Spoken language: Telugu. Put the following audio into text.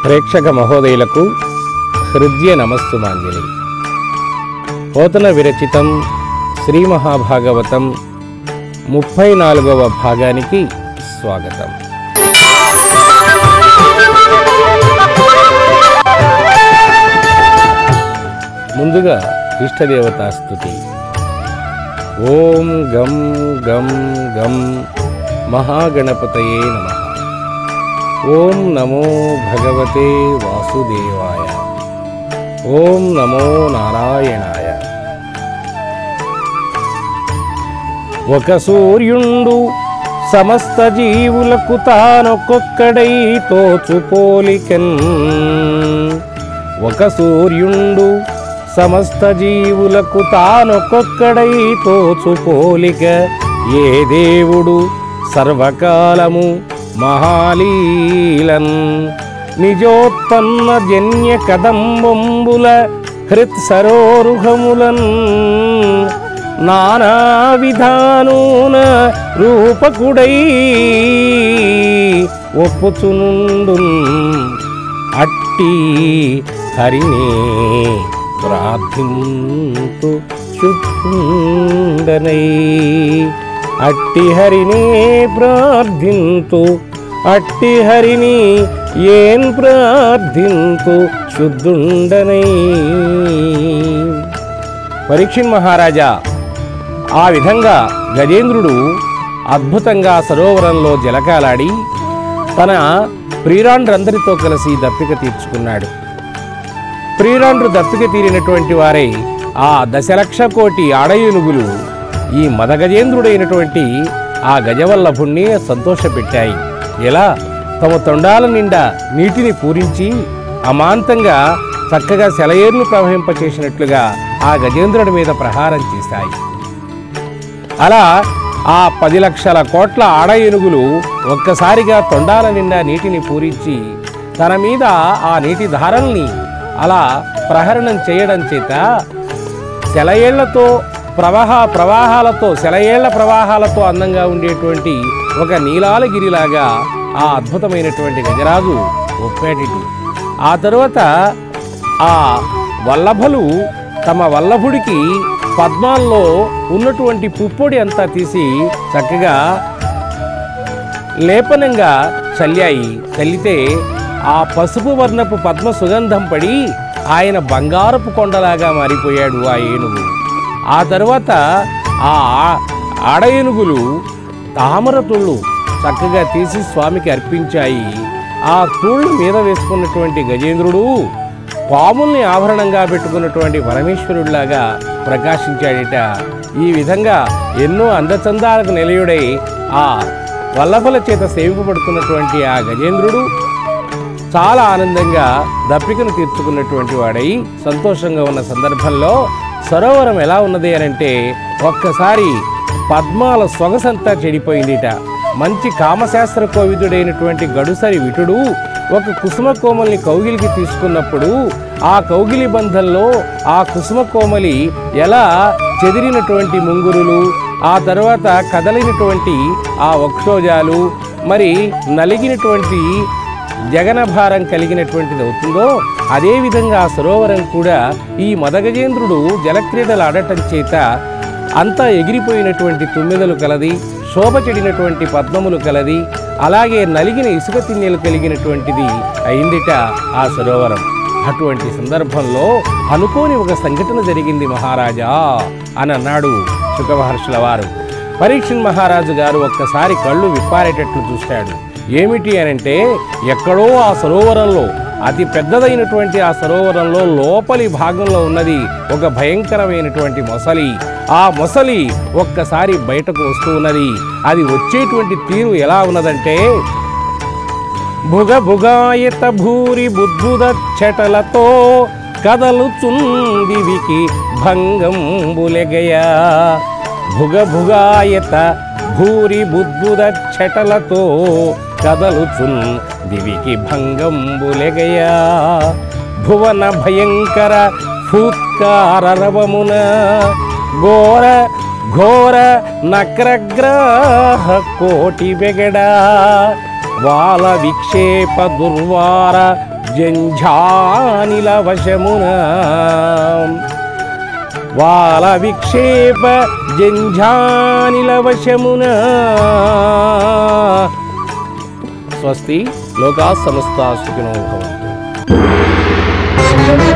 ప్రేక్షక మహోదయులకు హృదయ నమస్సుమాంజలి పోతన విరచితం శ్రీ మహాభాగవతం ముప్పై నాలుగవ భాగానికి స్వాగతం ముందుగా ఇష్టదేవతా స్థుతి ఓం గం గం గం మహాగణపతయే నమ ఓం నమో భగవతే వాసుదేవాయ ఓం నమో నారాయణాయ ఒక సూర్యుండు సమస్త జీవులకు తానొక్కొక్కడై తోచు పోలికన్ ఒక సూర్యుండు సమస్త జీవులకు తానొక్కొక్కడై తోచు పోలిక ఏ దేవుడు సర్వకాలము మహాలీలన్ నిజోత్పన్న జన్య కదంబొంబుల హృత్ సరోరుహములన్ నానా విధానూన రూపకుడై ఒప్పుచునుండున్ అట్టి హరినే ప్రార్థింతు శుద్ధుండనై అట్టి హరినే ప్రార్థింతు అట్టి హరిని ఏన్ ప్రార్థింతు శుద్ధుండనై పరీక్షిన్ మహారాజా ఆ విధంగా గజేంద్రుడు అద్భుతంగా సరోవరంలో జలకాలాడి తన ప్రియురాండ్రందరితో కలిసి దప్పిక తీర్చుకున్నాడు ప్రియురాండ్రు దప్పిక తీరినటువంటి వారై ఆ దశలక్ష కోటి ఆడయేనుగులు ఈ మదగజేంద్రుడైనటువంటి ఆ గజవల్లభుణ్ణి సంతోషపెట్టాయి ఎలా తమ తొండాల నిండా నీటిని పూరించి అమాంతంగా చక్కగా సెలయేర్లు ప్రవహింపచేసినట్లుగా ఆ గజేంద్రుడి మీద ప్రహారం చేశాయి అలా ఆ పది లక్షల కోట్ల ఆడ ఏనుగులు ఒక్కసారిగా తొండాల నిండా నీటిని పూరించి తన మీద ఆ నీటి ధారల్ని అలా ప్రహరణం చేయడం చేత సెలయేళ్లతో ప్రవాహ ప్రవాహాలతో సెలయేళ్ల ప్రవాహాలతో అందంగా ఉండేటువంటి ఒక నీలాలగిరిలాగా ఆ అద్భుతమైనటువంటి గజరాజు ఒప్పేటిటు ఆ తరువాత ఆ వల్లభలు తమ వల్లభుడికి పద్మాల్లో ఉన్నటువంటి పుప్పొడి అంతా తీసి చక్కగా లేపనంగా చల్లాయి చల్లితే ఆ పసుపు వర్ణపు పద్మ సుగంధం పడి ఆయన బంగారపు కొండలాగా మారిపోయాడు ఆ ఏనుగు ఆ తరువాత ఆ ఆడ ఏనుగులు తామర తుళ్ళు చక్కగా తీసి స్వామికి అర్పించాయి ఆ తుళ్ళు మీద వేసుకున్నటువంటి గజేంద్రుడు పాముల్ని ఆభరణంగా పెట్టుకున్నటువంటి పరమేశ్వరుడిలాగా ప్రకాశించాడట ఈ విధంగా ఎన్నో అందచందాలకు నిలయుడై ఆ వల్లభల చేత సేవింపబడుతున్నటువంటి ఆ గజేంద్రుడు చాలా ఆనందంగా దప్పికను తీర్చుకున్నటువంటి వాడై సంతోషంగా ఉన్న సందర్భంలో సరోవరం ఎలా ఉన్నది అని అంటే ఒక్కసారి పద్మాల సొగసంతా చెడిపోయిందిట మంచి కామశాస్త్ర కోవిదుడైనటువంటి గడుసరి విటుడు ఒక కుసుమ కోమల్ని కౌగిలికి తీసుకున్నప్పుడు ఆ కౌగిలి బంధంలో ఆ కుసుమ కోమలి ఎలా చెదిరినటువంటి ముంగురులు ఆ తర్వాత కదలినటువంటి ఆ వక్షోజాలు మరి నలిగినటువంటి జగనభారం కలిగినటువంటిది అవుతుందో అదేవిధంగా ఆ సరోవరం కూడా ఈ మదగజేంద్రుడు జలక్రీడలు ఆడటం చేత అంతా ఎగిరిపోయినటువంటి తుమ్మెదలు కలది శోభ చెడినటువంటి పద్మములు కలది అలాగే నలిగిన ఇసుక తిన్నెలు కలిగినటువంటిది అయిందిట ఆ సరోవరం అటువంటి సందర్భంలో అనుకోని ఒక సంఘటన జరిగింది మహారాజా అని అన్నాడు శుకమహర్షుల వారు పరీక్షణ్ మహారాజు గారు ఒక్కసారి కళ్ళు విప్పారేటట్లు చూశాడు ఏమిటి అనంటే ఎక్కడో ఆ సరోవరంలో అతి పెద్దదైనటువంటి ఆ సరోవరంలో లోపలి భాగంలో ఉన్నది ఒక భయంకరమైనటువంటి మొసలి ఆ మొసలి ఒక్కసారి బయటకు వస్తూ ఉన్నది అది వచ్చేటువంటి తీరు ఎలా ఉన్నదంటే భుగ భుగాయత భూరి బుద్భుద చటలతో కదలుచుందివికి భంగంబులెగయా భుగ భుగాయత భూరి బుద్భుద చటలతో కదలుచున్ దివికి భంగంబులెగయా భువన భయంకర ఫూత్కారరవమున ఘోర ఘోర నక్రగ్రాహ కోటి వెగడా వాల విక్షేప దుర్వార జంఝానిల వశమున వాల విక్షేప జంఝానిల వశమున స్వస్తి లోకా సమస్త సుఖినో భవంతు